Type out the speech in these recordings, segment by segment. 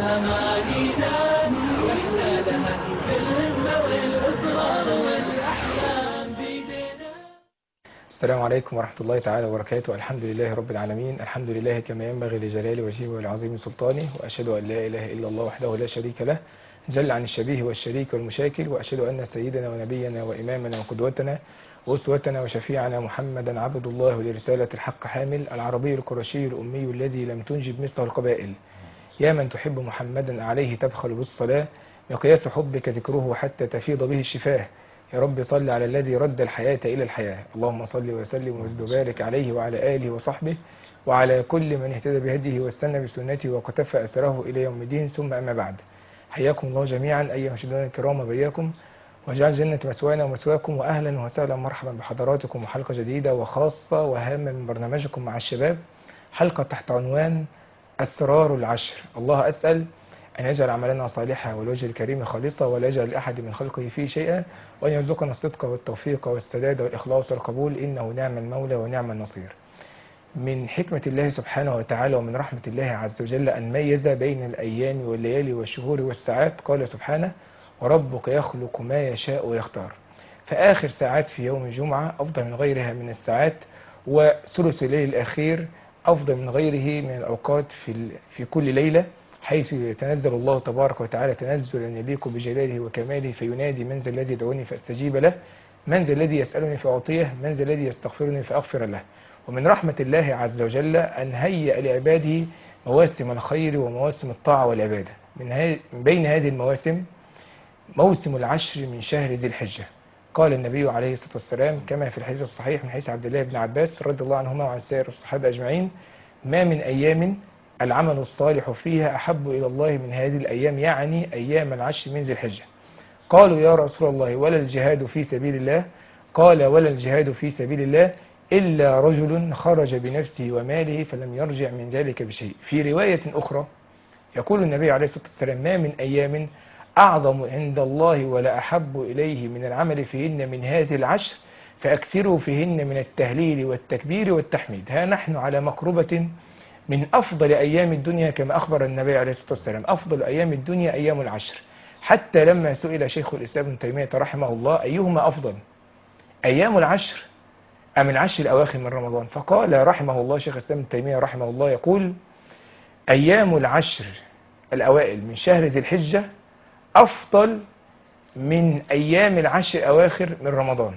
أمانينا وإحنا لها في الهمة والإصرار والأحلام بيدنا السلام عليكم ورحمة الله تعالى وبركاته الحمد لله رب العالمين الحمد لله كما ينبغي لجلال وجهه ولعظيم سلطانه وأشهد أن لا إله إلا الله وحده لا شريك له جل عن الشبيه والشريك والمشاكل وأشهد أن سيدنا ونبينا وإمامنا وقدوتنا وأسوتنا وشفيعنا محمدا عبد الله لرسالة الحق حامل العربي القرشي الأمي الذي لم تنجب مثله القبائل يا من تحب محمدا عليه تبخل بالصلاة مقياس حبك ذكره حتى تفيض به الشفاه يا رب صل على الذي رد الحياة إلى الحياة اللهم صل وسلم وزد وبارك عليه وعلى آله وصحبه وعلى كل من اهتدى بهديه واستنى بسنته وقتفى أثره إلى يوم الدين ثم أما بعد حياكم الله جميعا أيها المشاهدون الكرام بياكم وجعل جنة مسوانا ومسواكم وأهلا وسهلا مرحبا بحضراتكم وحلقة جديدة وخاصة وهامة من برنامجكم مع الشباب حلقة تحت عنوان أسرار العشر الله أسأل أن يجعل عملنا صالحا والوجه الكريم خالصا ولا يجعل لأحد من خلقه فيه شيئا وأن يرزقنا الصدق والتوفيق والسداد والإخلاص والقبول إنه نعم المولى ونعم النصير من حكمة الله سبحانه وتعالى ومن رحمة الله عز وجل أن ميز بين الأيام والليالي والشهور والساعات قال سبحانه وربك يخلق ما يشاء ويختار فآخر ساعات في يوم الجمعة أفضل من غيرها من الساعات وثلث الليل الأخير أفضل من غيره من الأوقات في, ال- في كل ليلة حيث يتنزل الله تبارك وتعالى تنزلا يليق بجلاله وكماله فينادي من ذا الذي يدعوني فاستجيب له من ذا الذي يسألني فأعطيه من ذا الذي يستغفرني فأغفر له ومن رحمة الله عز وجل أن هيأ لعباده مواسم الخير ومواسم الطاعة والعبادة من, هاي من بين هذه المواسم موسم العشر من شهر ذي الحجة قال النبي عليه الصلاة والسلام كما في الحديث الصحيح من حديث عبد الله بن عباس رضي الله عنهما وعن سائر الصحابة أجمعين ما من أيام العمل الصالح فيها أحب إلى الله من هذه الأيام يعني أيام العشر من ذي الحجة قالوا يا رسول الله ولا الجهاد في سبيل الله قال ولا الجهاد في سبيل الله إلا رجل خرج بنفسه وماله فلم يرجع من ذلك بشيء في رواية أخرى يقول النبي عليه الصلاة والسلام ما من أيام أعظم عند الله ولا أحب إليه من العمل فيهن من هذه العشر فأكثروا فيهن من التهليل والتكبير والتحميد ها نحن على مقربة من أفضل أيام الدنيا كما أخبر النبي عليه الصلاة والسلام أفضل أيام الدنيا أيام العشر حتى لما سئل شيخ الإسلام ابن تيمية رحمه الله أيهما أفضل أيام العشر أم العشر الأواخر من رمضان فقال رحمه الله شيخ الإسلام ابن تيمية رحمه الله يقول أيام العشر الأوائل من شهر ذي الحجة أفضل من أيام العشر الأواخر من رمضان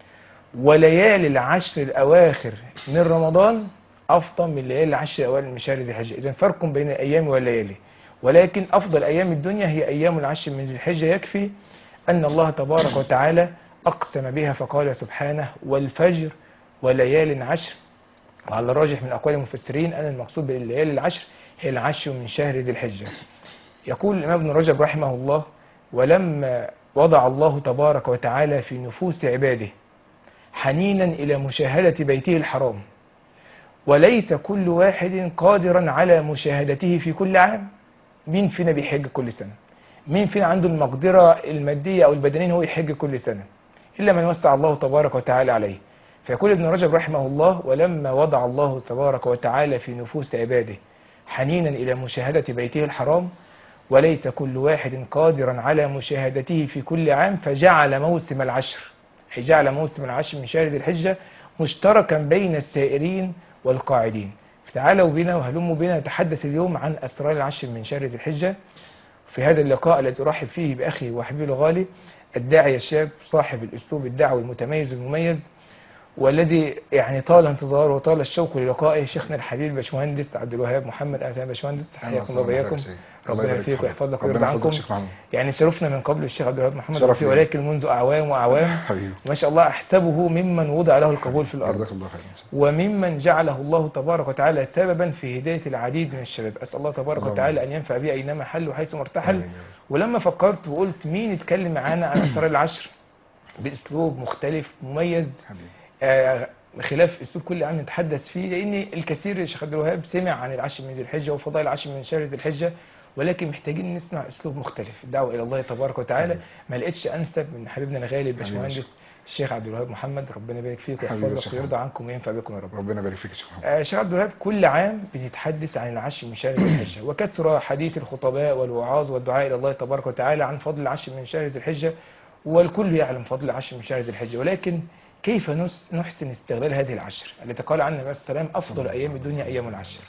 وليالي العشر الأواخر من رمضان أفضل من ليالي العشر الأوائل من شهر ذي الحجة إذن فرق بين الأيام والليالي ولكن أفضل أيام الدنيا هي أيام العشر من ذي الحجة يكفي أن الله تبارك وتعالى أقسم بها فقال سبحانه والفجر وليال عشر وعلى الراجح من أقوال المفسرين أن المقصود بالليالي العشر هي العشر من شهر ذي الحجة يقول الإمام ابن رجب رحمه الله ولما وضع الله تبارك وتعالى في نفوس عباده حنينا إلى مشاهدة بيته الحرام وليس كل واحد قادرا على مشاهدته في كل عام مين فينا بيحج كل سنة مين فينا عنده المقدرة المادية أو البدنية إن هو يحج كل سنة إلا من وسع الله تبارك وتعالى عليه فيقول ابن رجب رحمه الله ولما وضع الله تبارك وتعالى في نفوس عباده حنينا إلى مشاهدة بيته الحرام وليس كل واحد قادرا على مشاهدته في كل عام فجعل موسم العشر أي جعل موسم العشر من شهر ذي الحجة مشتركا بين السائرين والقاعدين فتعالوا بنا وهلموا بنا نتحدث اليوم عن أسرار العشر من شهر ذي الحجة في هذا اللقاء الذي أرحب فيه بأخي وحبيبي الغالي الداعية الشاب صاحب الأسلوب الدعوي المتميز المميز والذي يعني طال انتظاره وطال الشوق للقائه شيخنا الحبيب باشمهندس عبد الوهاب محمد اهلا باشمهندس حياكم الله وبياكم ربنا يوفقك ويحفظك ويرضى عنكم يعني شرفنا من قبل الشيخ عبد الوهاب محمد شرف رفيق لي. ولكن منذ اعوام واعوام حبيبي ما شاء الله احسبه ممن وضع له القبول في الارض جزاك الله خير وممن جعله الله تبارك وتعالى سببا في هداية العديد من الشباب أسأل الله تبارك اللهم وتعالى أن ينفع بي أينما حل وحيثما ارتحل آمين يا رب. ولما فكرت وقلت مين يتكلم معانا عن أسرار العشر بأسلوب مختلف مميز حبيبي آه، خلاف اسلوب كل عام نتحدث فيه لان الكثير يا شيخ عبد الوهاب سمع عن العشر من ذي الحجه وفضائل العشر من شهر ذي الحجه ولكن محتاجين نسمع اسلوب مختلف الدعوه الى الله تبارك وتعالى آمين. ما لقيتش انسب من حبيبنا الغالي الباشمهندس الشيخ عبد الوهاب محمد ربنا يبارك فيك حبيبي يا ويحفظك شيخ ويرضى عنكم وينفع بكم يا رب ربنا يبارك فيك يا شيخ محمد آه، شيخ عبد الوهاب كل عام بنتحدث عن العشر من شهر ذي الحجة وكثر حديث الخطباء والوعاظ والدعاء إلى الله تبارك وتعالى عن فضل العشر من شهر ذي الحجة والكل يعلم فضل العشر من شهر ذي الحجة ولكن كيف نس- نحسن استغلال هذه العشر التي قال عنها النبي صلى الله عليه وسلم أفضل أيام الدنيا أيام العشر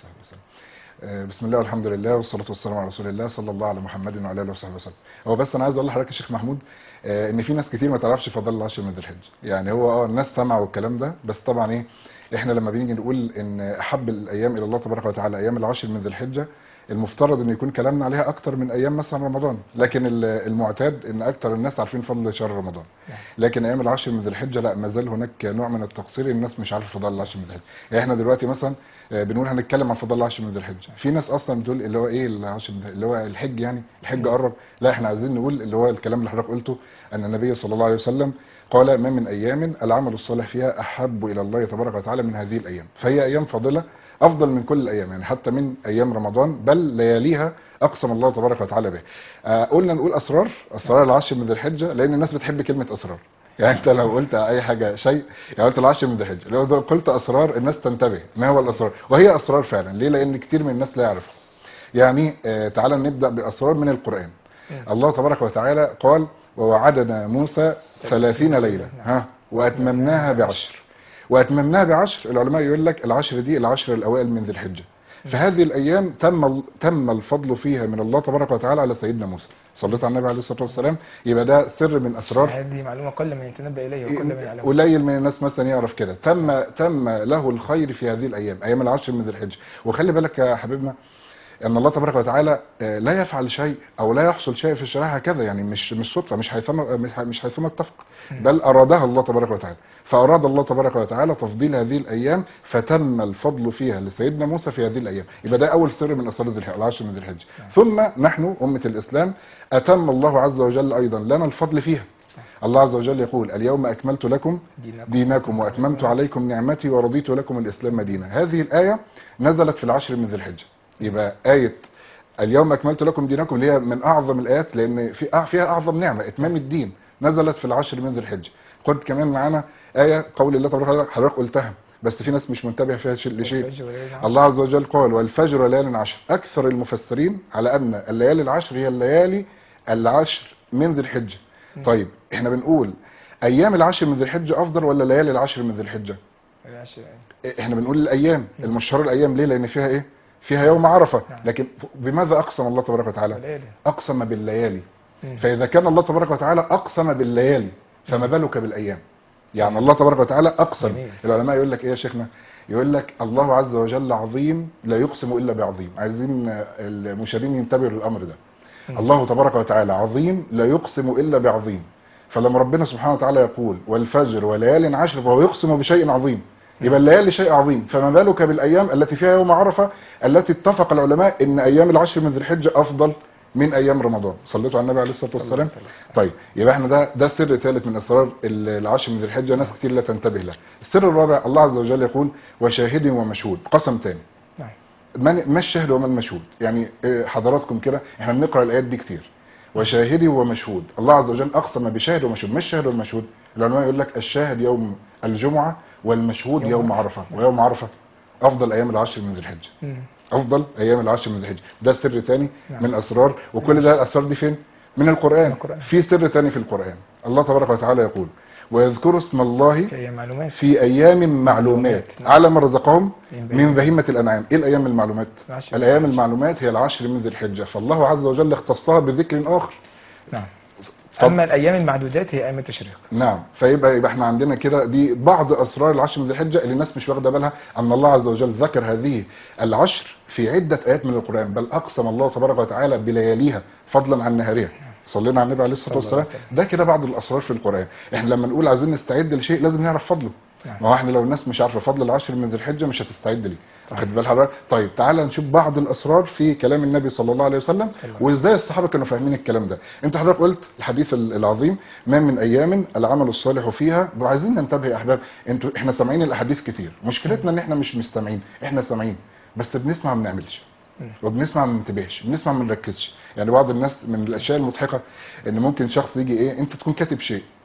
آه، بسم الله والحمد لله والصلاة والسلام على رسول الله صلى الله على محمد وعلى آله وصحبه وسلم هو بس أنا عايز أقول لحضرتك يا شيخ محمود آه، إن في ناس كتير ما تعرفش فضل العشر من ذي الحجة يعني هو اه الناس سمعوا الكلام ده بس طبعا إيه إحنا لما بنيجي نقول إن أحب الأيام إلى الله تبارك وتعالى أيام العشر من ذي الحجة المفترض ان يكون كلامنا عليها اكتر من ايام مثلا رمضان لكن ال- المعتاد ان اكتر الناس عارفين فضل شهر رمضان نعم. لكن ايام العشر من ذي الحجه لا ما زال هناك نوع من التقصير الناس مش عارفه فضل العشر من ذي الحجه يعني احنا دلوقتي مثلا آه، بنقول هنتكلم عن فضل العشر من ذي الحجه في ناس اصلا بتقول اللي هو ايه العشر من ذي- اللي هو الحج يعني الحج قرب لا احنا عايزين نقول اللي هو الكلام اللي حضرتك قلته ان النبي صلى الله عليه وسلم قال ما من ايام العمل الصالح فيها احب الى الله تبارك وتعالى من هذه الايام فهي ايام فاضله افضل من كل الايام يعني حتى من ايام رمضان بل لياليها اقسم الله تبارك وتعالى به آه قلنا نقول اسرار اسرار العشر من ذي الحجه لان الناس بتحب كلمه اسرار يعني انت لو قلت اي حاجه شيء يعني قلت العشر من ذي الحجه لو ده قلت اسرار الناس تنتبه ما هو الاسرار وهي اسرار فعلا ليه لان كتير من الناس لا يعرفها يعني آه تعالى نبدا باسرار من القران الله تبارك وتعالى قال ووعدنا موسى ثلاثين ليله ها واتممناها بعشر واتممناها بعشر العلماء يقول لك العشر دي العشر الاوائل من ذي الحجه فهذه الايام تم تم الفضل فيها من الله تبارك وتعالى على سيدنا موسى صليت على النبي عليه الصلاه والسلام يبقى ده سر من اسرار هذه معلومة قل من يتنبأ إليه وقل من يعلمها قليل من الناس مثلا يعرف كده تم تم له الخير في هذه الايام ايام العشر من ذي الحجه وخلي بالك يا حبيبنا ان الله تبارك وتعالى آه، لا يفعل شيء او لا يحصل شيء في الشريعه هكذا يعني مش مش صدفه مش حيثما مش حي- مش حيثما اتفق بل ارادها الله تبارك وتعالى فاراد الله تبارك وتعالى تفضيل هذه الايام فتم الفضل فيها لسيدنا موسى في هذه الايام يبقى ده اول سر من اسرار ذي الح- العشر من ذي الحجه ثم نحن امه الاسلام اتم الله عز وجل ايضا لنا الفضل فيها الله عز وجل يقول اليوم اكملت لكم دينكم. دينكم واتممت عليكم نعمتي ورضيت لكم الاسلام دينا هذه الايه نزلت في العشر من ذي الحجه يبقى ايه اليوم اكملت لكم دينكم اللي هي من اعظم الايات لان في أع- فيها اعظم نعمه اتمام الدين نزلت في العشر من ذي الحجه قلت كمان معانا ايه قول الله تبارك وتعالى حضرتك قلتها بس في ناس مش منتبه فيها شيء لشيء والفجر وليالي العشر. الله عز وجل قال والفجر وليال عشر اكثر المفسرين على ان الليالي العشر هي الليالي العشر من ذي الحجه طيب احنا بنقول ايام العشر من ذي الحجه افضل ولا ليالي العشر من ذي الحجه العشر احنا بنقول الايام المشهور الايام ليه لان فيها ايه فيها يوم عرفه نعم. لكن بماذا اقسم الله تبارك وتعالى وليالي اقسم بالليالي مم. فاذا كان الله تبارك وتعالى اقسم بالليالي فما بالك بالايام يعني الله تبارك وتعالى اقسم جميل. العلماء يقول لك ايه يا شيخنا يقول لك الله عز وجل عظيم لا يقسم الا بعظيم عايزين آه، المشاهدين ينتبهوا للامر ده مم. الله تبارك وتعالى عظيم لا يقسم الا بعظيم فلما ربنا سبحانه وتعالى يقول والفجر وليال عشر فهو يقسم بشيء عظيم يبقى الليالي شيء عظيم فما بالك بالايام التي فيها يوم عرفه التي اتفق العلماء ان ايام العشر من ذي الحجه افضل من ايام رمضان صليتوا على النبي عليه الصلاه صلى الله والسلام عليه وسلم. طيب يبقى احنا ده ده سر ثالث من اسرار ال- العشر من ذي الحجه ناس كتير لا تنتبه له السر الرابع الله عز وجل يقول وشاهد ومشهود قسم تاني نعم من ما الشاهد وما المشهود يعني إيه حضراتكم كده احنا بنقرا الايات دي كتير وشاهد ومشهود الله عز وجل اقسم بشاهد ومشهود ما الشاهد والمشهود العلماء يقول لك الشاهد يوم الجمعه والمشهود يوم يوم عرفه ويوم عرفه افضل ايام العشر من ذي الحجه مم. افضل ايام العشر من ذي الحجه ده سر تاني نعم. من اسرار وكل ده الاسرار دي فين من القران من القرآن. في سر تاني في القران الله تبارك وتعالى يقول ويذكروا اسم الله هي معلومات في ايام معلومات نعم. على ما رزقهم من من بهيمة. بهيمه الانعام ايه الايام المعلومات العشر الايام من المعلومات هي العشر من ذي الحجه فالله عز وجل اختصها بذكر اخر نعم اتفضل. أما الأيام المعدودات هي أيام التشريق نعم فيبقى يبقى احنا عندنا كده دي بعض اسرار العشر من ذي الحجه اللي الناس مش واخده بالها ان الله عز وجل ذكر هذه العشر في عده ايات من القران بل اقسم الله تبارك وتعالى بلياليها فضلا عن نهارها صلينا على النبي عليه الصلاه صلى الله والسلام عليه وسلم. ده كده بعض الاسرار في القران احنا لما نقول عايزين نستعد لشيء لازم نعرف فضله نعم. ما هو احنا لو الناس مش عارفه فضل العشر من ذي الحجه مش هتستعد ليه صحيح. واخد بال حضرتك طيب تعالى نشوف بعض الاسرار في كلام النبي صلى الله عليه وسلم صلى الله وازاي الصحابه كانوا فاهمين الكلام ده انت حضرتك قلت الحديث ال- العظيم ما من ايام العمل الصالح فيها وعايزين ننتبه يا احباب انتوا احنا سامعين الاحاديث كتير مشكلتنا ان احنا مش مستمعين احنا سامعين بس بنسمع ما بنعملش مم. وبنسمع ما بننتبهش بنسمع ما بنركزش يعني بعض الناس من الاشياء المضحكه ان ممكن شخص يجي ايه انت تكون كاتب شيء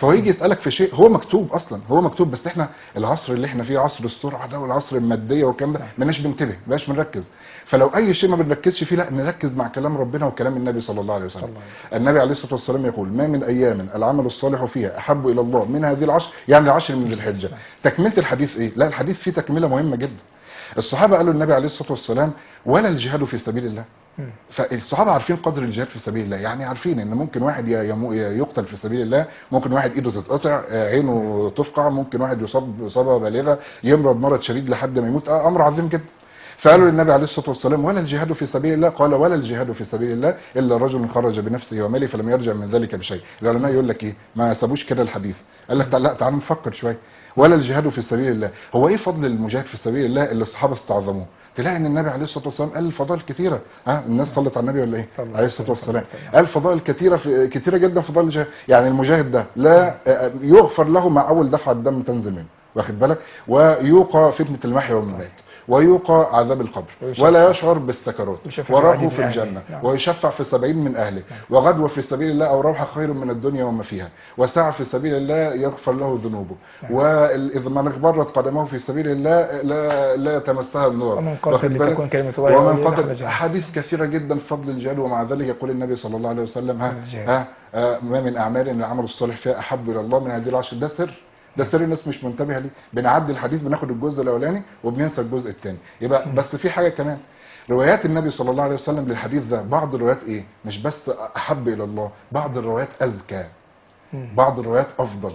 فهو يجي يسالك في شيء هو مكتوب اصلا هو مكتوب بس احنا العصر اللي احنا فيه عصر السرعه ده والعصر الماديه والكلام ده مالناش بننتبه مالناش بنركز فلو اي شيء ما بنركزش فيه لا نركز مع كلام ربنا وكلام النبي صلى الله عليه صلى وسلم الله عليه وسلم. النبي عليه الصلاه والسلام يقول ما من ايام العمل الصالح فيها احب الى الله من هذه العشر يعني العشر من ذي الحجه تكمله الحديث ايه لا الحديث فيه تكمله مهمه جدا الصحابه قالوا النبي عليه الصلاه والسلام ولا الجهاد في سبيل الله مم. فالصحابه عارفين قدر الجهاد في سبيل الله يعني عارفين ان ممكن واحد ي- يمو- يقتل في سبيل الله ممكن واحد ايده تتقطع آه، عينه تفقع ممكن واحد يصاب اصابه بالغه يمرض مرض شديد لحد ما يموت آه، امر عظيم جدا فقالوا للنبي عليه الصلاه والسلام ولا الجهاد في سبيل الله قال ولا الجهاد في سبيل الله الا رجل خرج بنفسه وماله فلم يرجع من ذلك بشيء العلماء يقول لك ايه ما سابوش كده الحديث قال لك تعال- لا تعال نفكر شويه ولا الجهاد في سبيل الله هو ايه فضل المجاهد في سبيل الله اللي الصحابه استعظموه تلاقي ان النبي عليه الصلاه والسلام قال فضائل كتيره ها الناس صلت على النبي ولا ايه صلى الله عليه الصلاه عليه وسلم. والسلام قال فضائل كتيره في كتيره جدا فضائل الجهاد يعني المجاهد ده لا آه، يغفر له مع اول دفعه دم تنزل منه واخد بالك ويوقى فتنه المحيا والممات ويوقى عذاب القبر ويشفع. ولا يشعر بالسكرات ويشفع في وراه عدد في من الجنه أهله. نعم. ويشفع في سبعين من اهله وغدوه في سبيل الله او روحه خير من الدنيا وما فيها وسعى في سبيل الله يغفر له ذنوبه واذا من اغبرت قدمه في سبيل الله لا لا تمسها النار ومن واخد قاتل بالك؟ لتكون كلمة الله ومن ولله قتل الجنة. احاديث كثيره جدا في فضل الجهاد ومع ذلك يقول النبي صلى الله عليه وسلم ها الجهاد. ها آه، ما من اعمال العمل الصالح فيها احب الى الله من هذه العشر ده سر ده سر الناس مش منتبهه ليه بنعدي الحديث بناخد الجزء الاولاني وبننسى الجزء الثاني يبقى بس في حاجه كمان روايات النبي صلى الله عليه وسلم للحديث ده بعض الروايات ايه مش بس احب الى الله بعض الروايات اذكى مم. بعض الروايات افضل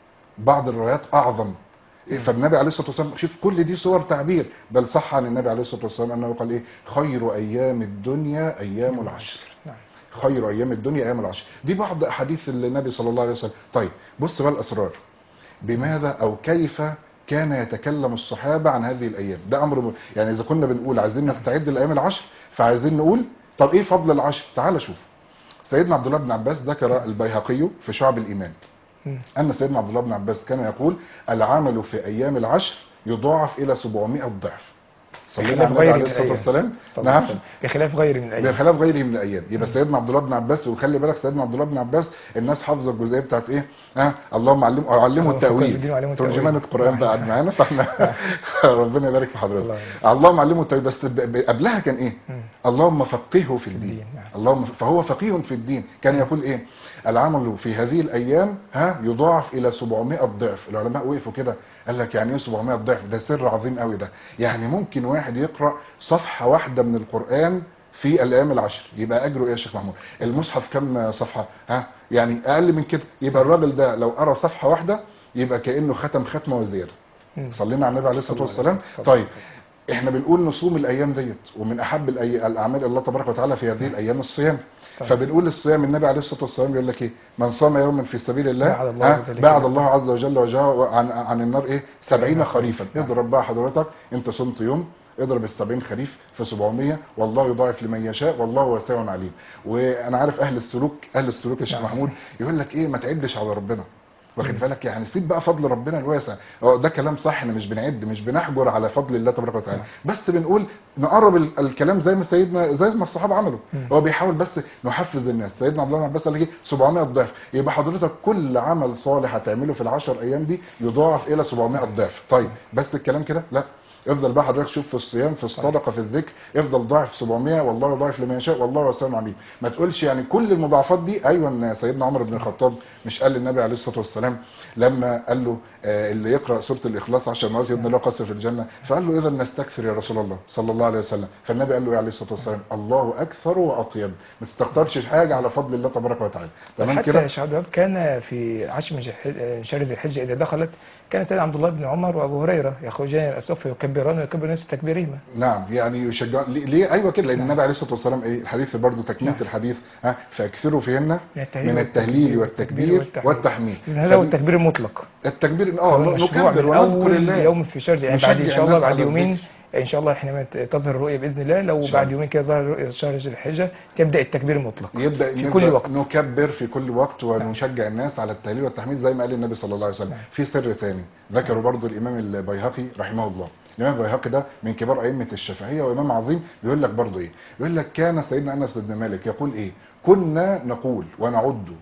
بعض الروايات اعظم إيه، فالنبي عليه الصلاه والسلام شوف كل دي صور تعبير بل صح عن النبي عليه الصلاه والسلام انه قال ايه خير ايام الدنيا ايام العشر نعم خير ايام الدنيا ايام العشر دي بعض احاديث النبي صلى الله عليه وسلم طيب بص بقى الاسرار بماذا او كيف كان يتكلم الصحابه عن هذه الايام ده امر م... يعني اذا كنا بنقول عايزين نستعد لايام العشر فعايزين نقول طب ايه فضل العشر تعال شوف سيدنا عبد الله بن عباس ذكر البيهقي في شعب الايمان مم. ان سيدنا عبد الله بن عباس كان يقول العمل في ايام العشر يضاعف الى 700 ضعف صلينا على بخلاف النبي غيره عليه من الصلاه الأيام. والسلام صلى الله نعم عليه وسلم. بخلاف غيره من الايام بخلاف غيره من الايام يبقى سيدنا عبد الله بن عباس وخلي بالك سيدنا عبد الله بن عباس الناس حافظه الجزئيه بتاعت ايه ها اللهم علمه او علمه اللهم فقهه في التاويل الدين وعلمه التأويل. ترجمان القران بقى قاعد معانا فاحنا ربنا يبارك في حضرتك الله اللهم علمه التاويل بس ب- ب- قبلها كان ايه مم. اللهم فقهه في الدين الدين، نعم. اللهم فهو فقيه في الدين كان يقول ايه العمل في هذه الايام ها يضاعف الى 700 ضعف العلماء وقفوا كده قال لك يعني ايه 700 ضعف ده سر عظيم قوي ده يعني ممكن واحد يقرا صفحه واحده من القران في الايام العشر يبقى اجره ايه يا شيخ محمود المصحف كم صفحه ها يعني اقل من كده يبقى الراجل ده لو قرا صفحه واحده يبقى كانه ختم ختمه وزياده مم. صلينا على النبي عليه الصلاه صلى الله عليه والسلام وسلم. طيب احنا بنقول نصوم الايام ديت ومن احب الأي... الاعمال الله تبارك وتعالى في هذه الايام الصيام صحيح. فبنقول الصيام النبي عليه الصلاه والسلام بيقول لك ايه من صام يوما في سبيل الله بعد الله ها، ذلك بعد اليوم. الله عز وجل وجهه عن عن النار ايه 70 سبعين خريفا نعم. اضرب بقى حضرتك انت صمت يوم اضرب ال 70 خريف في 700 والله يضاعف لمن يشاء والله واسع عليم وانا عارف اهل السلوك اهل السلوك يا شيخ نعم. محمود يقول لك ايه ما تعدش على ربنا واخد بالك يعني سيب بقى فضل ربنا الواسع هو ده كلام صح احنا مش بنعد مش بنحجر على فضل الله تبارك وتعالى بس بنقول نقرب ال- الكلام زي ما سيدنا زي ما الصحابه عملوا مم. هو بيحاول بس نحفز الناس سيدنا عبد الله بن عباس قال لك ايه 700 ضعف يبقى حضرتك كل عمل صالح هتعمله في العشر ايام دي يضاعف الى 700 ضعف طيب بس الكلام كده لا افضل بقى حضرتك شوف في الصيام في الصدقه في الذكر افضل ضاعف 700 والله يضاعف لمن يشاء والله واسع عليم ما تقولش يعني كل المضاعفات دي ايوه إن سيدنا عمر بن الخطاب مش قال للنبي عليه الصلاه والسلام لما قال له آه اللي يقرا سوره الاخلاص 10 مرات يبنى له قصر في الجنه فقال له اذا نستكثر يا رسول الله صلى الله عليه وسلم فالنبي قال له إيه عليه الصلاه والسلام الله اكثر واطيب ما تستكترش حاجه على فضل الله تبارك وتعالى تمام حتى كده يا شيخ عبد الوهاب كان في عشر من ج- شهر ذي الحجه اذا دخلت كان سيدنا عبد الله بن عمر وابو هريره يخرجان الى الاسواق فيكبران ويكبر الناس تكبيرهما نعم يعني يشجع ليه, ليه ايوه كده لان النبي عليه الصلاه والسلام ايه الحديث برضه تكمله نعم. الحديث ها فاكثروا فيهن من التهليل من التهليل والتكبير والتحميد. والتحميد إذن هذا هو التكبير المطلق التكبير اه هو مشروع نكبر من ونذكر اول الله يوم في شهر يعني نشجع بعد ان شاء الله الناس بعد على يومين الذكر. ان شاء الله حينما ت- تظهر الرؤيه باذن الله لو شاء بعد الله. يومين كده ظهر رؤيه شهر ذي الحجه تبدا التكبير المطلق يبدا في نبدأ كل وقت نكبر في كل وقت ونشجع الناس على التهليل والتحميد زي ما قال النبي صلى الله عليه وسلم نعم. في سر تاني ذكره برضه الامام البيهقي رحمه الله الامام البيهقي ده من كبار ائمه الشافعيه وامام عظيم بيقول لك برضه ايه بيقول لك كان سيدنا انس بن مالك يقول ايه كنا نقول ونعد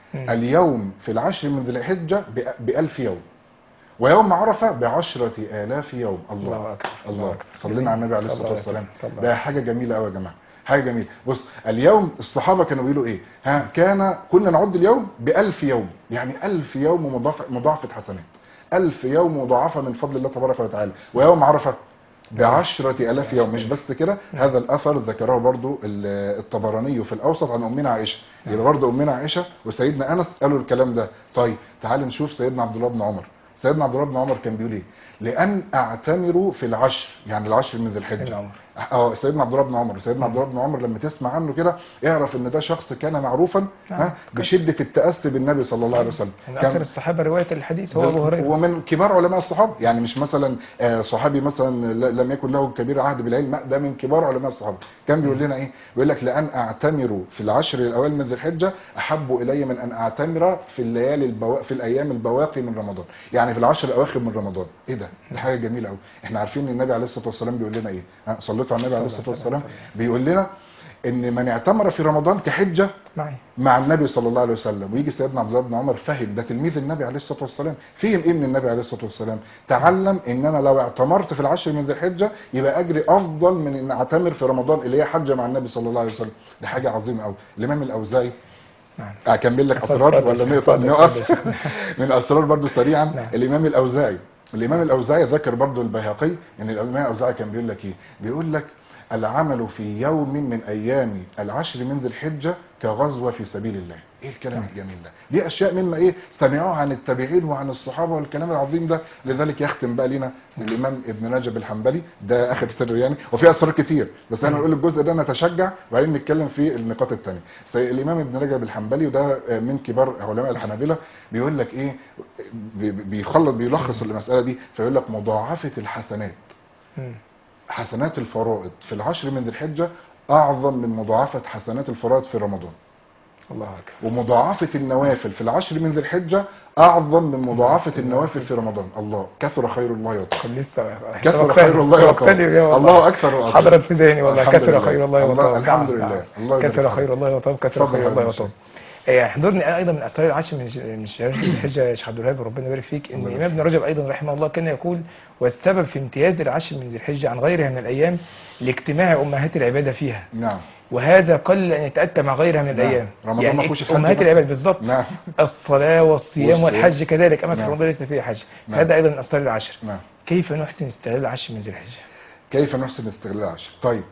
مم. اليوم في العشر من ذي الحجه ب- بألف يوم ويوم عرفه بعشرة آلاف يوم الله الله أكبر. الله الله أكبر. صلينا على النبي عليه صلى الصلاة الله والسلام عليه وسلم. صلى ده حاجة جميلة قوي يا جماعة حاجة جميلة بص اليوم الصحابة كانوا بيقولوا ايه ها كان كنا نعد اليوم بألف يوم يعني ألف يوم مضاعفة مضاعفة حسنات ألف يوم مضاعفة من فضل الله تبارك وتعالى ويوم عرفة بعشرة ألاف يوم مش بس كده هذا الأثر ذكره برضو ال- الطبراني في الأوسط عن أمنا عائشة يبقى برضو أمنا عائشة وسيدنا أنس قالوا الكلام ده طيب تعال نشوف سيدنا عبد الله بن عمر سيدنا عبد الله بن عمر كان بيقول ايه لأن أعتمروا في العشر يعني العشر من ذي ابن الحجة عمر اه سيدنا عبد الله بن عمر سيدنا عبد الله بن عمر لما تسمع عنه كده اعرف ان ده شخص كان معروفا نعم. ها بشده التاسي بالنبي صلى الله عليه وسلم من اكثر الصحابه روايه الحديث هو ابو هريره ومن كبار علماء الصحابه يعني مش مثلا آه، صحابي مثلا ل- لم يكن له كبير عهد بالعلم لا، ده من كبار علماء الصحابه كان بيقول لنا ايه بيقول لك لان اعتمر في العشر الاوائل من ذي الحجه احب الي من ان اعتمر في الليالي البوا... في الايام البواقي من رمضان يعني في العشر الاواخر من رمضان ايه ده دي حاجه جميله قوي احنا عارفين ان النبي عليه الصلاه والسلام بيقول لنا ايه ها، صليتوا على النبي عليه صلى الصلاه الله عليه والسلام بيقول لنا ان من اعتمر في رمضان كحجه معي مع النبي صلى الله عليه وسلم ويجي سيدنا عبد الله بن عمر فهم ده تلميذ النبي عليه الصلاه والسلام فهم ايه من النبي عليه الصلاه والسلام تعلم ان انا لو اعتمرت في العشر من ذي الحجه يبقى اجري افضل من ان اعتمر في رمضان اللي هي حجه مع النبي صلى الله عليه وسلم دي حاجه عظيمه قوي الامام الاوزاعي نعم اكمل لك اتفضل، اسرار اتفضل، ولا نقطع اتفضل، نقف اتفضل. من اسرار برضو سريعا نعم. الامام الاوزاعي الامام الاوزاعي ذكر برضو البيهقي ان الامام الاوزاعي كان بيقول لك ايه بيقول لك العمل في يوم من ايام العشر من ذي الحجه كغزوه في سبيل الله ايه الكلام الجميل ده دي اشياء مما ايه سمعوها عن التابعين وعن الصحابه والكلام العظيم ده لذلك يختم بقى لنا الامام ابن نجب الحنبلي ده اخر سر يعني وفي اسرار كتير بس انا هنقول الجزء ده نتشجع وبعدين نتكلم في النقاط الثانيه الامام ابن رجب الحنبلي وده من كبار علماء الحنابلة بيقول لك ايه بي- بي- بيخلط بيلخص المساله دي فيقول لك مضاعفه الحسنات مم. حسنات الفرائض في العشر من ذي الحجه اعظم من مضاعفه حسنات الفرائض في رمضان الله اكبر ومضاعفه النوافل في العشر من ذي الحجه اعظم من مضاعفه النوافل في رمضان الله كثر خير الله يطول كان لسه كثر خير الله توقفني بيها يطول والله. الله اكثر وأطول. حضرت في ذهني والله الحمد كثر لله. خير الله الله- وطاب الحمد نعم، لله. نعم. الله يبارك كثر فيك. خير الله وطاب كثر اتفضل خير يا الله باشا. وطاب إيه، حضرني ايضا من اسرار العشر من من شهر ذي الحجه يا شيخ عبد الوهاب ربنا يبارك فيك ان الله الامام ابن رجب ايضا رحمه الله كان يقول والسبب في امتياز العشر من ذي الحجه عن غيرها من الايام لاجتماع امهات العباده فيها نعم وهذا قل ان يتاتى مع غيرها من نعم. الايام رمضان يعني ما فيهوش الحج امهات بس. العباده بالظبط نعم الصلاه والصيام والصيام. والحج كذلك اما في نعم. رمضان ليس فيه حج نعم. هذا ايضا من اسرار العشر نعم كيف نحسن استغلال العشر من ذي الحجه كيف نحسن استغلال العشر طيب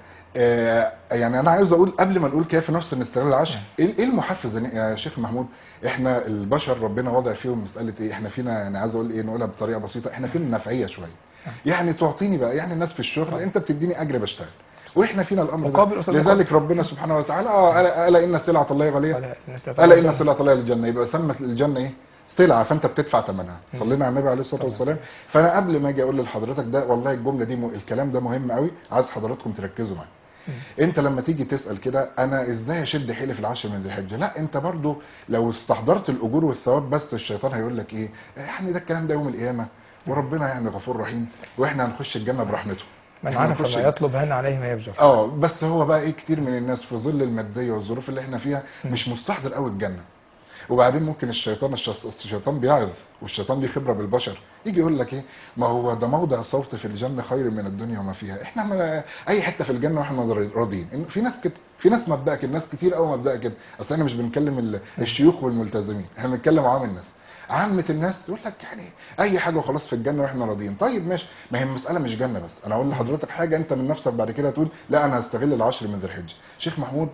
آه يعني انا عايز اقول قبل ما نقول كيف نحسن استغلال العشر ايه إيه المحفز ده يا شيخ محمود احنا البشر ربنا وضع فيهم مساله ايه احنا فينا يعني عايز اقول ايه نقولها بطريقه بسيطه احنا فينا نفعيه شويه يعني تعطيني بقى يعني الناس في الشغل انت بتديني اجر بشتغل واحنا فينا الامر مقابل ده قصاد لذلك ربنا سبحانه وتعالى اه الا ألا ان سلعه الله غاليه ولا الناس الا ان سلعه الله الجنه يبقى ثمت الجنه ايه سلعه فانت بتدفع ثمنها صلينا على النبي عليه الصلاه طبعا. والسلام فانا قبل ما اجي اقول لحضرتك ده والله الجمله دي م... الكلام ده مهم قوي عايز حضراتكم تركزوا معايا انت لما تيجي تسال كده انا ازاي اشد حيلي في العشر من ذي الحجه لا انت برضو لو استحضرت الاجور والثواب بس الشيطان هيقول لك ايه يعني ده الكلام ده يوم القيامه وربنا يعني غفور رحيم واحنا هنخش الجنه برحمته من إحنا عرف هنخش ما يطلب هن عليه ما يبجر اه بس هو بقى ايه كتير من الناس في ظل الماديه والظروف اللي احنا فيها مش مستحضر قوي الجنه وبعدين ممكن الشيطان الشيط- الشيطان بيعظ والشيطان ليه خبره بالبشر يجي يقول لك ايه ما هو ده موضع صوت في الجنه خير من الدنيا وما فيها احنا ما اي حته في الجنه واحنا راضيين إن في ناس كده في ناس مبدأ كده ناس كتير قوي مبدأ كده اصل احنا مش بنكلم ال- الشيوخ والملتزمين احنا بنتكلم عوام الناس عامة الناس يقول لك يعني اي حاجه وخلاص في الجنه واحنا راضيين طيب ماشي ما هي المساله مش جنه بس انا اقول لحضرتك حاجه انت من نفسك بعد كده تقول لا انا هستغل العشر من ذي الحجه شيخ محمود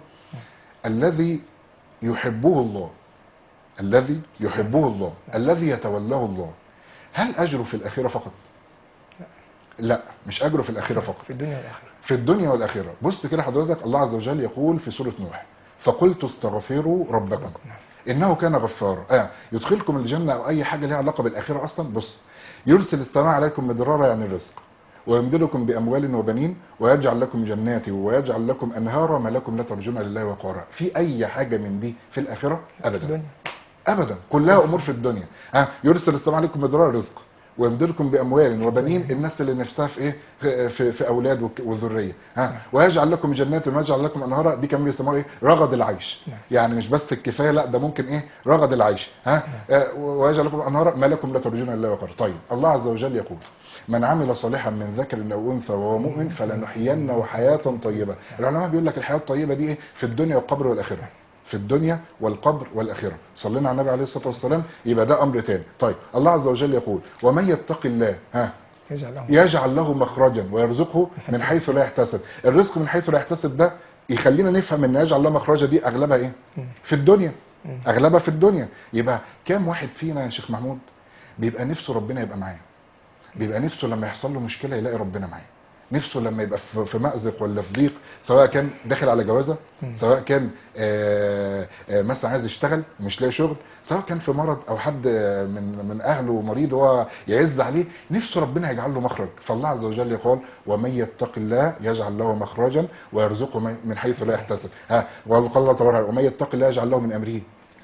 الذي يحبه الله الذي يحبه الله الذي يتولاه الله هل اجره في الاخره فقط لا مش اجره في الاخره فقط في الدنيا والاخره في الدنيا والاخره بص كده حضرتك الله عز وجل يقول في سوره نوح فقلت استغفروا ربكم انه كان غفارا آه يدخلكم الجنه او اي حاجه ليها علاقه بالاخره اصلا بص يرسل السماء عليكم مدرارا يعني الرزق ويمددكم باموال وبنين ويجعل لكم جنات ويجعل لكم انهارا ما لكم لا ترجون لله وقارا في اي حاجه من دي في الاخره في ابدا الدنيا ابدا كلها امور في الدنيا ها يرسل السماء عليكم مدرار رزق ويمددكم باموال وبنين الناس اللي نفسها في ايه في, في, في اولاد وك- وذريه ها ويجعل لكم جنات ويجعل لكم انهارا دي كمان بيسموها ايه رغد العيش نعم. يعني مش بس الكفايه لا ده ممكن ايه رغد العيش ها آه، ويجعل لكم انهارا ما لكم لا ترجون الا وقر طيب الله عز وجل يقول من عمل صالحا من ذكر او انثى وهو مؤمن فلنحيينه حياه طيبه العلماء بيقول لك الحياه الطيبه دي ايه في الدنيا والقبر والاخره في الدنيا والقبر والاخره صلينا على النبي عليه الصلاه والسلام يبقى ده امر تاني طيب الله عز وجل يقول ومن يتق الله ها يجعل لهم يجعل له مخرجا ويرزقه من حيث لا يحتسب الرزق من حيث لا يحتسب ده يخلينا نفهم ان يجعل له مخرجا دي اغلبها ايه مم. في الدنيا مم. اغلبها في الدنيا يبقى كام واحد فينا يا شيخ محمود بيبقى نفسه ربنا يبقى معاه بيبقى نفسه لما يحصل له مشكله يلاقي ربنا معاه نفسه لما يبقى في في مأزق ولا في ضيق سواء كان داخل على جوازه مم. سواء كان آه، آه، مثلا عايز يشتغل ومش لاقي شغل سواء كان في مرض او حد آه، من من اهله مريض وهو يعز عليه نفسه ربنا يجعل له مخرج فالله عز وجل يقول ومن يتق الله يجعل له مخرجا ويرزقه من من حيث لا يحتسب ها وقال الله تبارك ومن يتق الله يجعل له من امره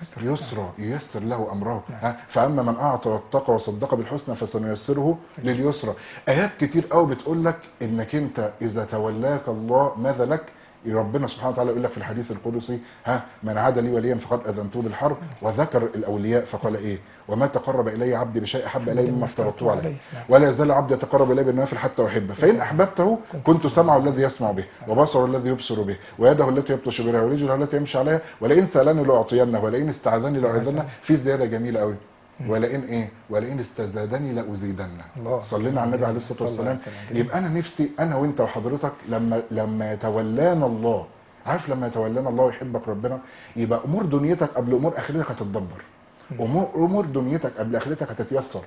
يسرا ييسر له امره ها فاما من اعطى واتقى وصدق بالحسنى فسنيسره لليسرى ايات كتير قوي بتقول لك انك انت اذا تولاك الله ماذا لك ربنا سبحانه وتعالى يقول لك في الحديث القدسي ها من عاد لي وليا فقد اذنته بالحرب وذكر الاولياء فقال ايه وما تقرب الي عبدي بشيء احب الي مما افترضته عليه نعم. ولا يزال عبدي يتقرب الي بالنوافل حتى احبه فان احببته كنت سمعه الذي يسمع به وبصره الذي يبصر به ويده التي يبطش بها ورجله التي يمشي عليها ولئن سالني لاعطينه ولئن استعاذني لاعيذنه في زياده جميله قوي ولئن ايه ولئن استزادني لازيدنه الله. صلينا على النبي عليه الصلاه صلى الله والسلام عليه وسلم. يبقى انا نفسي انا وانت وحضرتك لما لما يتولانا الله عارف لما يتولانا الله ويحبك ربنا يبقى امور دنيتك قبل امور اخرتك هتتدبر امور امور دنيتك قبل اخرتك هتتيسر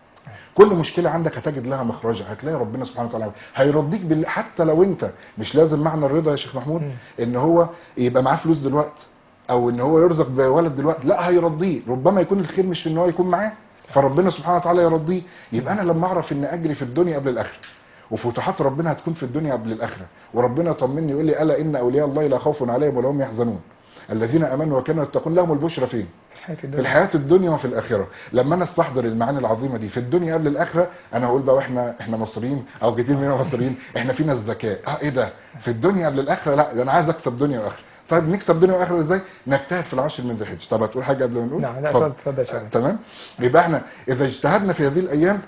كل مشكله عندك هتجد لها مخرجها هتلاقي ربنا سبحانه وتعالى هيرضيك بال... حتى لو انت مش لازم معنى الرضا يا شيخ محمود مم. ان هو يبقى معاه فلوس دلوقتي او ان هو يرزق بولد دلوقتي لا هيرضيه ربما يكون الخير مش في ان هو يكون معاه فربنا سبحانه وتعالى يرضيه يبقى انا لما اعرف ان اجري في الدنيا قبل الاخره وفتوحات ربنا هتكون في الدنيا قبل الاخره وربنا يطمني يقول لي الا ان اولياء الله لا خوف عليهم ولا هم يحزنون الذين امنوا وكانوا يتقون لهم البشرى فين حياة في الدنيا الحياه الدنيا وفي الاخره لما انا استحضر المعاني العظيمه دي في الدنيا قبل الاخره انا هقول بقى واحنا احنا مصريين او كتير مننا مصريين احنا فينا ذكاء اه ايه ده في الدنيا قبل الاخره لا ده انا عايز اكسب دنيا واخره طيب نكسب دنيا واخره ازاي نجتهد في العشر من ذي الحجه طب هتقول حاجه قبل ما نقول نعم لا اتفضل اتفضل يا آه، شباب تمام يبقى احنا اذا اجتهدنا في هذه الايام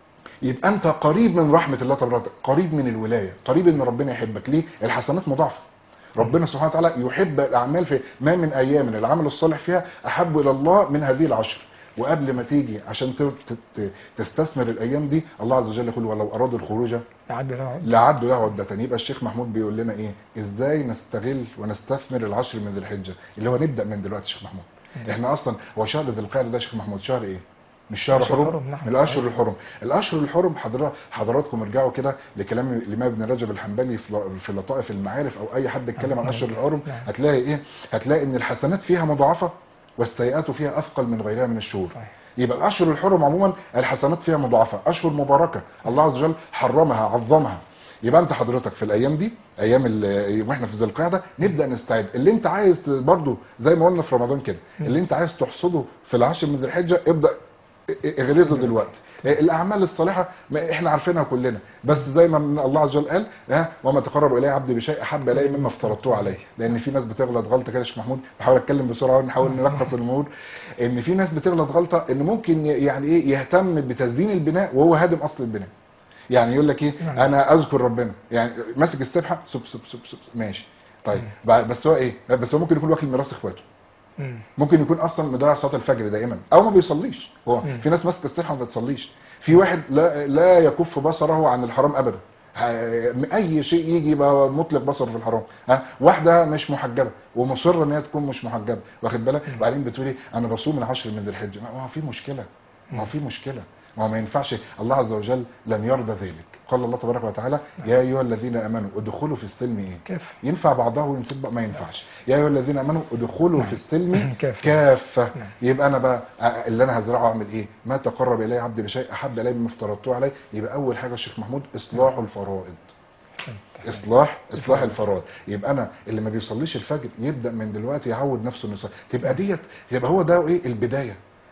يبقى انت قريب من رحمه الله تبارك وتعالى قريب من الولايه قريب ان ربنا يحبك ليه الحسنات مضاعفه ربنا سبحانه وتعالى يحب الاعمال في ما من ايام العمل الصالح فيها احب الى الله من هذه العشر وقبل ما تيجي عشان ت- ت- ت- تستثمر الايام دي الله عز وجل يقول ولو ارادوا الخروج عدوا له عد. لعدوا له عدة يبقى الشيخ محمود بيقول لنا ايه ازاي نستغل ونستثمر العشر من ذي الحجه اللي هو نبدا من دلوقتي يا شيخ محمود احنا اصلا هو شهر ذي القعده ده يا شيخ محمود شهر ايه مش شهر أشهر حرم حرم، نعم. من الاشهر الحرم الاشهر الحرم حضرات حضراتكم ارجعوا كده لكلام الامام ابن رجب الحنبلي في في لطائف المعارف او اي حد اتكلم عن نعم. اشهر الحرم نعم. هتلاقي ايه هتلاقي ان الحسنات فيها مضاعفه والسيئات فيها اثقل من غيرها من الشهور صحيح يبقى الاشهر الحرم عموما الحسنات فيها مضاعفه اشهر مباركه الله عز وجل حرمها عظمها يبقى انت حضرتك في الايام دي ايام ال- واحنا في ذي القعده نبدا نستعد اللي انت عايز ت- برضو زي ما قلنا في رمضان كده اللي انت عايز تحصده في العشر من ذي الحجه ابدا ا- اغرزه دلوقتي الاعمال الصالحه ما احنا عارفينها كلنا بس زي ما الله عز وجل قال ها وما تقرب الي عبدي بشيء احب الي مما افترضته عليه لان في ناس بتغلط غلطه كده يا شيخ محمود بحاول اتكلم بسرعه ونحاول نلخص الامور ان في ناس بتغلط غلطه ان ممكن ي- يعني ايه يهتم بتزيين البناء وهو هادم اصل البناء يعني يقول لك ايه نعم. انا اذكر ربنا يعني ماسك السبحه سب سب سب سب ماشي طيب بع- بس هو ايه بس هو ممكن يكون واكل ميراث اخواته مم. ممكن يكون اصلا مضيع صلاه الفجر دائما او ما بيصليش هو مم. في ناس ماسكه السبحه ما بتصليش في واحد لا لا يكف بصره عن الحرام ابدا ه- اي شيء يجي يبقى مطلق بصره في الحرام ها واحده مش محجبه ومصره ان هي تكون مش محجبه واخد بالك وبعدين بتقولي انا بصوم من عشر من ذي الحجه ما هو في مشكله ما هو في مشكله ما هو ما ينفعش الله عز وجل لن يرضى ذلك قال الله تبارك وتعالى يا ايها الذين امنوا ادخلوا في السلم ايه كيف ينفع بعضها وينسب بقى ما ينفعش يا ايها الذين امنوا ادخلوا في السلم كافة. كافه نعم. يبقى انا بقى آه، اللي انا هزرعه اعمل ايه ما تقرب الي عبدي بشيء احب الي مما افترضته عليه يبقى اول حاجه يا شيخ محمود اصلاح الفرائض أحسنت. اصلاح اصلاح الفرائض يبقى انا اللي ما بيصليش الفجر يبدا من دلوقتي يعود نفسه انه يصلي تبقى ديت يبقى هو ده ايه البدايه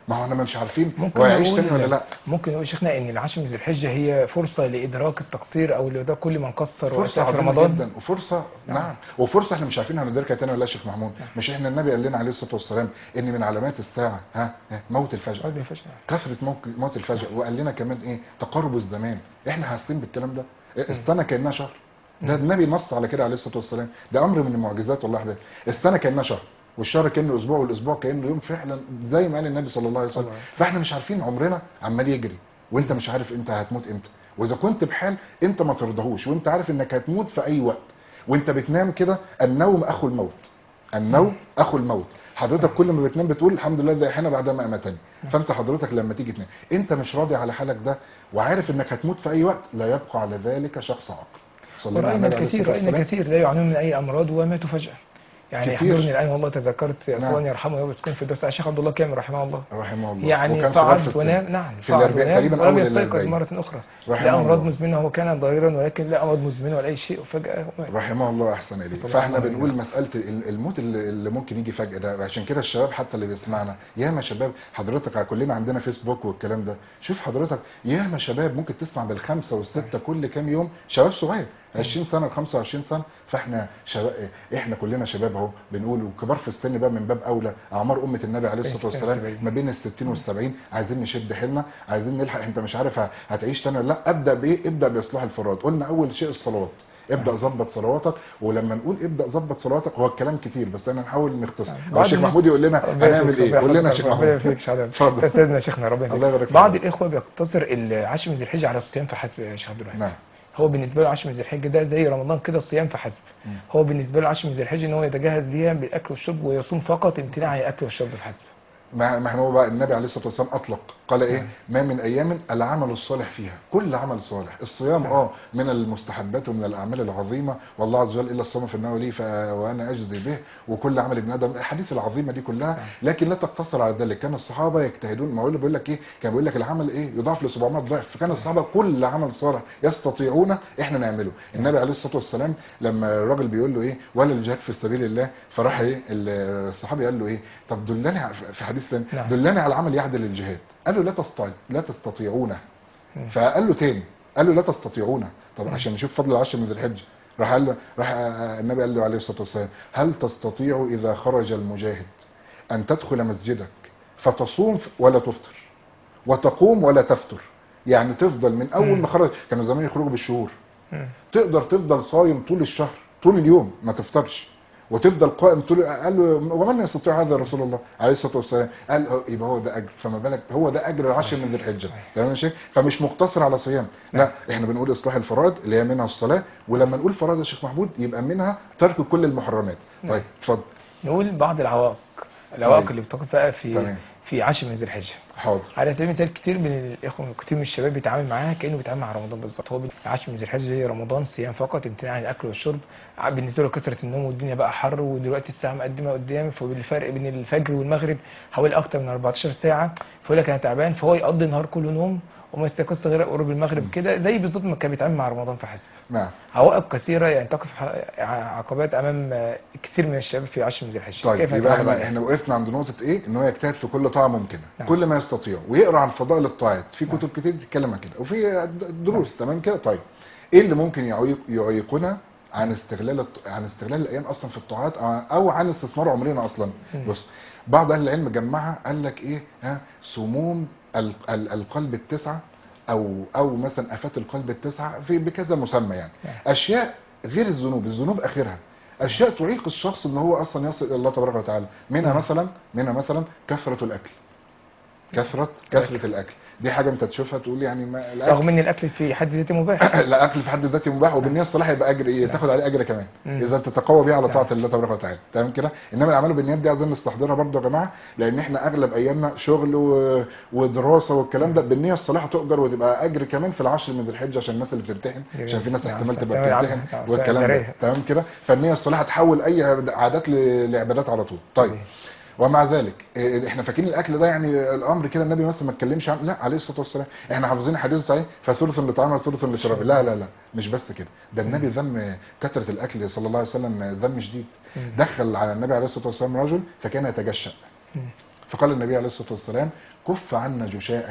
ما هو احنا مش عارفين ممكن هو هيعيش نقول- تاني ولا لا ممكن نقول شيخنا ان العاشر من ذي الحجه هي فرصه لادراك التقصير او لادراك كل من قصر فرصه واساء في عظيمه رمضان جدا وفرصه نعم وفرصه احنا مش عارفين هندركها تاني ولا لا يا شيخ محمود مش احنا النبي قال لنا عليه الصلاه والسلام ان من علامات الساعه ها ها، موت الفجأة قلبي فشل. كثرة موت موت الفجأة وقال لنا كمان ايه تقارب الزمان احنا حاسين بالكلام ده السنة كأنها شهر ده النبي نص على كده عليه الصلاة والسلام ده امر من المعجزات والله ده السنة كأنها شهر والشهر كأنه اسبوع والاسبوع كأنه يوم فعلا زي ما قال النبي صلى الله عليه صلى وسلم الله عليه وسلم. فاحنا مش عارفين عمرنا عمال يجري وانت مش عارف انت هتموت امتى واذا كنت بحال انت ما ترضاهوش وانت عارف انك هتموت في اي وقت وانت بتنام كده النوم اخو الموت النوم اخو الموت حضرتك كل ما بتنام بتقول الحمد لله ده حين بعد ما امتني فانت حضرتك لما تيجي تنام انت مش راضي على حالك ده وعارف انك هتموت في اي وقت لا يبقى على ذلك شخص عاقل صلى الله عليه ورأينا وسلم الكثير رأينا الكثير لا يعانون من أي أمراض وماتوا فجأة يعني كتير. يحضرني الآن والله تذكرت نعم. أسوان يرحمه يوم تكون في الدرس الشيخ عبد الله كامل رحمه الله رحمه الله يعني وكان صغير في صعد السن. ونام نعم في صعد الأربعين ونام تقريبا ولم أول يستيقظ الأربعين. مرة أخرى رحمه لا أمراض الله. مزمنة وكان ضريرا ولكن لا أمراض مزمنة ولا أي شيء وفجأة مات. رحمه الله احسن اليه صلى الله فاحنا عليه بنقول وسلم. مساله ال- الموت اللي اللي ممكن يجي فجاه ده عشان كده الشباب حتى اللي بيسمعنا ياما شباب حضرتك كلنا عندنا فيسبوك والكلام ده شوف حضرتك ياما شباب ممكن تسمع بالخمسه والسته كل كام يوم شباب صغير 20 سنه ل 25 سنه فاحنا شباب احنا كلنا شباب اهو بنقول وكبار في السن بقى من باب اولى اعمار امه النبي عليه الصلاه الستين والسلام والسبعين. ما بين ال 60 وال 70 عايزين نشد حيلنا عايزين نلحق انت مش عارف ه- هتعيش تاني ولا لا ابدا بايه ابدا باصلاح الفرائض قلنا اول شيء الصلوات ابدا ظبط صلواتك ولما نقول ابدا ظبط صلواتك هو الكلام كتير بس انا نحاول نختصر نعم. هو بعض الشيخ الناس- محمود يقول لنا ربنا هنعمل يفيك، ايه ربنا قول لنا يا يحفظك، شيخ ربنا محمود يفيك شهادة اتفضل. استاذنا شيخنا ربنا الله يبارك يفيك فيك. بعض الاخوه بيقتصر العشر من ذي الحجه على الصيام فحسب يا شيخ عبد الرحمن نعم هو بالنسبه له عشر من ذي الحجه ده زي رمضان كده الصيام فحسب مم. هو بالنسبه له عشر من ذي الحجه ان هو يتجهز ليها بالاكل والشرب ويصوم فقط امتناع عن الاكل والشرب فحسب ما ما هو بقى النبي عليه الصلاه والسلام اطلق قال ايه نعم. ما من ايام العمل الصالح فيها كل عمل صالح الصيام نعم. اه من المستحبات ومن الاعمال العظيمه والله عز وجل الا الصوم فانه لي ف... وانا اجزي به وكل عمل ابن ادم الاحاديث العظيمه دي كلها نعم. لكن لا تقتصر على ذلك كان الصحابه يجتهدون ما هو اللي بيقول لك ايه كان بيقول لك العمل ايه يضاعف ل 700 ضعف فكان الصحابه كل عمل صالح يستطيعون احنا نعمله النبي عليه الصلاه والسلام لما الراجل بيقول له ايه ولا الجهاد في سبيل الله فراح ايه ال- الصحابي قال له ايه طب دلني ع- في حديث ثاني نعم. دلني على عمل يعدل الجهاد قال له لا تستطيع لا تستطيعونه مم. فقال له تاني قال له لا تستطيعونه طب عشان نشوف فضل العشر من ذي الحجه راح قال له راح آه، النبي قال له عليه الصلاه والسلام هل تستطيع اذا خرج المجاهد ان تدخل مسجدك فتصوم ولا تفطر وتقوم ولا تفطر يعني تفضل من اول مم. ما خرج كانوا زمان يخرجوا بالشهور مم. تقدر تفضل صايم طول الشهر طول اليوم ما تفطرش وتفضل قائم طول قال له ومن يستطيع هذا يا رسول الله عليه الصلاه والسلام قال هو- يبقى هو ده اجر فما بالك هو ده اجر العشر من ذي الحجه صحيح. تمام يا شيخ فمش مقتصر على صيام لا احنا بنقول اصلاح الفرائض اللي هي منها الصلاه ولما نقول فرائض يا شيخ محمود يبقى منها ترك كل المحرمات طيب اتفضل نقول بعض العوائق العوائق طيب. اللي بتقف بقى في تمام. في عشر من ذي الحجه حاضر على سبيل المثال كتير من الاخوه كتير من الشباب بيتعامل معاها كانه بيتعامل مع رمضان بالظبط هو العشر من ذي الحجه هي رمضان صيام فقط امتناع عن الاكل والشرب ع- بالنسبه له كثره النوم والدنيا بقى حر ودلوقتي الساعه مقدمه قدام فبالفرق بين الفجر والمغرب حوالي اكتر من 14 ساعه فيقول لك انا تعبان فهو يقضي النهار كله نوم وما يستيقظش غير قرب المغرب كده زي بالظبط ما كان بيتعامل مع رمضان فحسب نعم عوائق كثيره يعني تقف ح- ع- عقبات امام آه، كثير من الشباب في عشر من ذي الحجه طيب كيف يبقى يتعامل احنا معها؟ احنا وقفنا عند نقطه ايه ان هو يجتهد في كل طاعه ممكنه نعم. كل ما يستطيع ويقرا عن فضائل الطاعات في نعم. كتب كتير بتتكلم عن كده وفي د- دروس تمام كده طيب ايه اللي ممكن يعيق يعيقنا عن استغلال الط- عن استغلال الايام اصلا في الطاعات أو- او عن استثمار عمرنا اصلا مم. بص بعض اهل العلم جمعها قال لك ايه ها سموم ال- ال- القلب التسعه او او مثلا افات القلب التسعه في بكذا مسمى يعني نعم. اشياء غير الذنوب الذنوب اخرها اشياء تعيق الشخص ان هو اصلا يصل الى الله تبارك وتعالى منها نعم. مثلا منها مثلا كثره الاكل كثره كثره الاكل دي حاجه انت تشوفها تقول يعني ما الاكل رغم ان الاكل في حد ذاته مباح لا اكل في حد ذاته مباح وبالنيه الصلاح يبقى اجر ايه تاخد عليه اجر كمان مم. اذا تتقوى بيه على نعم. طاعه الله تبارك وتعالى تمام كده انما الاعمال بالنيات دي عايزين نستحضرها برضو يا جماعه لان احنا اغلب ايامنا شغل و... ودراسه والكلام ده بالنيه الصالحه تؤجر وتبقى اجر كمان في العشر من ذي الحجه عشان الناس اللي بتمتحن جميل. عشان في ناس نعم، احتمال تبقى استثمار بتمتحن العمل. نعم، والكلام ده ذريعة. تمام كده فالنيه الصالحه تحول اي عادات ل... لعبادات على طول طيب جميل. ومع ذلك إيه، احنا فاكرين الاكل ده يعني الامر كده النبي مثلا ما اتكلمش عنه لا عليه الصلاه والسلام احنا حافظين حديث صحيح فثلث لطعام وثلث لشراب لا لا لا مش بس كده ده النبي ذم كثره الاكل صلى الله عليه وسلم ذم شديد مم. دخل على النبي عليه الصلاه والسلام رجل فكان يتجشأ مم. فقال النبي عليه الصلاه والسلام كف عنا جشاءك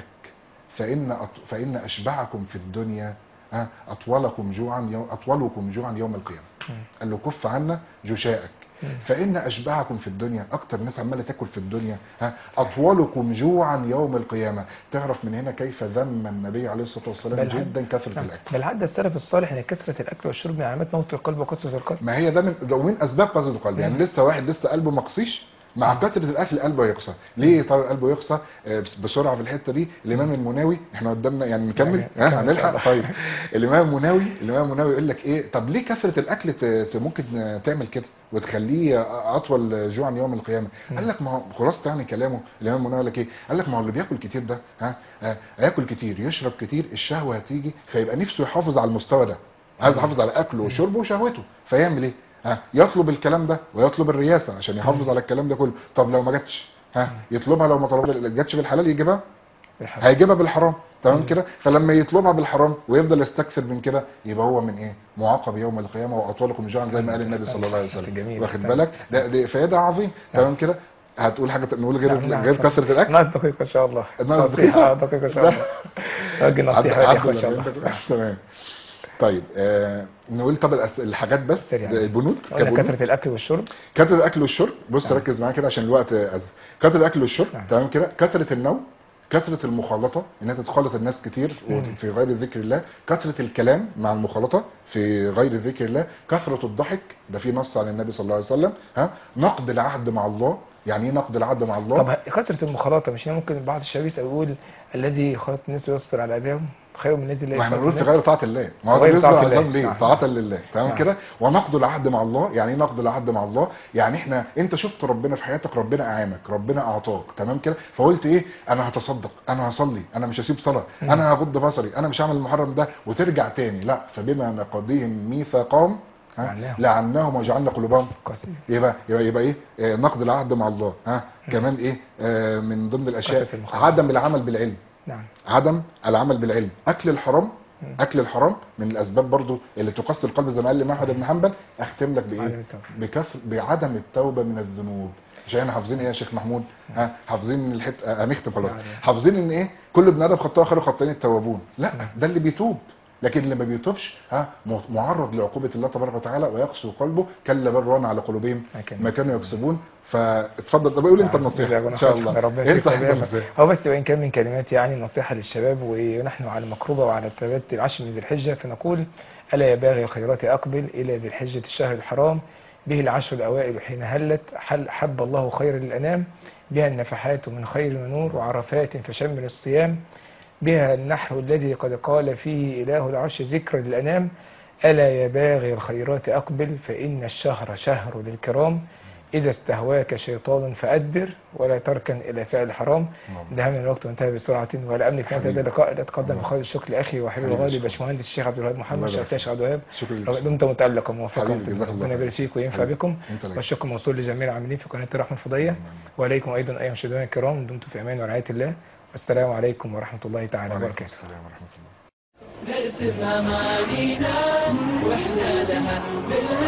فان أط... فان اشبعكم في الدنيا ها، اطولكم جوعا يوم اطولكم جوعا يوم القيامه قال له كف عنا جشاءك فان اشبعكم في الدنيا اكتر ناس عماله تاكل في الدنيا ها اطولكم جوعا يوم القيامه تعرف من هنا كيف ذم النبي عليه الصلاه والسلام بل- جدا كثره نعم. الاكل بل عدى السلف الصالح ان كثره الاكل والشرب من علامات موت القلب وقسوه القلب ما هي ده من ده من اسباب قسوه القلب يعني لسه واحد لسه قلبه ما قصيش مع كثره الاكل قلبه يقسى ليه طيب قلبه يقسى آه، بس- بسرعه في الحته دي الامام المناوي احنا قدامنا يعني نكمل يعني ها نكمل إن شاء هنلحق طيب الامام المناوي الامام المناوي يقول لك ايه طب ليه كثره الاكل ت- ت- ممكن تعمل كده وتخليه اطول جوعا يوم القيامه قال لك ما هو خلاصه يعني كلامه الامام المناوي قال لك ايه قال لك ما هو اللي بياكل كتير ده ها آه، هياكل كتير يشرب كتير الشهوه هتيجي فيبقى نفسه يحافظ على المستوى ده عايز يحافظ على اكله وشربه وشهوته فيعمل ايه ها يطلب الكلام ده ويطلب الرياسه عشان يحافظ على الكلام ده كله طب لو ما جاتش ها يطلبها لو ما طلبها جاتش بالحلال يجيبها بالحق. هيجيبها بالحرام تمام كده فلما يطلبها بالحرام ويفضل يستكثر من كده يبقى هو من ايه معاقب يوم القيامه واطولكم جوعا زي ما قال النبي صلى الله عليه وسلم جميل. واخد أحسنت. بالك ده دي فائده عظيم تمام كده هتقول حاجه نقول غير نعم، نعم. غير كثره الاكل ناقص دقيقه ان شاء الله ناقص نصيحه دقيقة؟ آه، دقيقه ان شاء الله اوجه نصيحه عدى- يا عدى اخوه ان شاء الله الأربعين دقيقة. تمام طيب آه نقول طب الأس- الحاجات بس سريع. البنود قلنا كبنود. كثره الاكل والشرب كثره الاكل والشرب بص ركز معايا كده عشان الوقت ازف كثره الاكل والشرب نعم. تمام كده كثره النوم كثره المخالطه ان انت تخالط الناس كتير في غير ذكر الله كثره الكلام مع المخالطه في غير ذكر الله كثره الضحك ده في نص عن النبي صلى الله عليه وسلم ها نقد العهد مع الله يعني ايه نقد العهد مع الله طب كثره المخالطه مش هي ممكن بعض الشباب يسأل يقول الذي يخالط الناس ويصبر على اذاهم خير من الذي لا ما احنا يخالط بنقول في الناس غير طاعه الله ما هو ده غير بيصبر طاعة على الله. الذنب ليه نعم. طاعه لله تمام نعم. كده ونقد العهد مع الله يعني ايه نقد العهد مع الله يعني احنا انت شفت ربنا في حياتك ربنا اعانك ربنا اعطاك تمام كده فقلت ايه انا هتصدق انا هصلي انا مش هسيب صلاه انا هغض بصري انا مش هعمل المحرم ده وترجع تاني لا فبما نقضيهم ميثاقهم ها لعناهم. لعناهم وجعلنا قلوبهم قاسية. يبقى يبقى, يبقى ايه آه، نقد العهد مع الله ها كمان ايه آه من ضمن الاشياء كثرة المخالفة. عدم العمل بالعلم نعم عدم العمل بالعلم اكل الحرام اكل الحرام من الاسباب برضو اللي تقسي القلب زي ما قال الامام احمد بن حنبل اختم لك عدم بايه التوبة. بكثر بعدم التوبه من الذنوب عشان احنا حافظين ايه يا شيخ محمود ها حافظين ان الحته آه، هنختم خلاص نعم. حافظين ان ايه كل ابن ادم خطاه خير خطين التوابون لا ده اللي بيتوب لكن اللي ما بيتوبش ها م- معرض لعقوبه الله تبارك وتعالى ويقسو قلبه كلا بل ران على قلوبهم ما كانوا ما كانوا يكسبون فاتفضل طب قول انت النصيحه ان شاء الله ربنا انت يكرمك هتقول ويرحمك. ازاي هو بس وان كان من كلمات يعني نصيحه للشباب ونحن على مقربه وعلى ثبات العشر من ذي الحجه فنقول الا يا باغي الخيرات اقبل الى ذي الحجه الشهر الحرام به العشر الاوائل حين هلت حل حب الله خير للانام بها النفحات من خير ونور وعرفات فشمل الصيام بها النحر الذي قد قال فيه اله العرش ذكر للانام الا يا باغي الخيرات اقبل فان الشهر شهر للكرام إذا استهواك شيطان فأدبر ولا تركن إلى فعل الحرام ده من الوقت وانتهى بسرعة ولا أملك في هذا حبيبي. اللقاء أتقدم بخالص الشكر لأخي وحبيبي حبيبي الغالي شكرا. باشمهندس الشيخ عبد الوهاب محمد الله يبارك شرفتنا يا شيخ عبد الوهاب شكرا لك دمت متألق وموفقا حبيبي، جزاك الله ربنا خير. يبارك فيك وينفع حبيبي. بكم انت اللي والشكر موصول لجميع العاملين في قناة الرحمة الفضية وعليكم أيضا أيها المشاهدين الكرام دمتم في أمان ورعاية الله والسلام عليكم ورحمة الله تعالى وعليكم وبركاته السلام ورحمه الله نرسم أمانينا وإحنا لها بالهم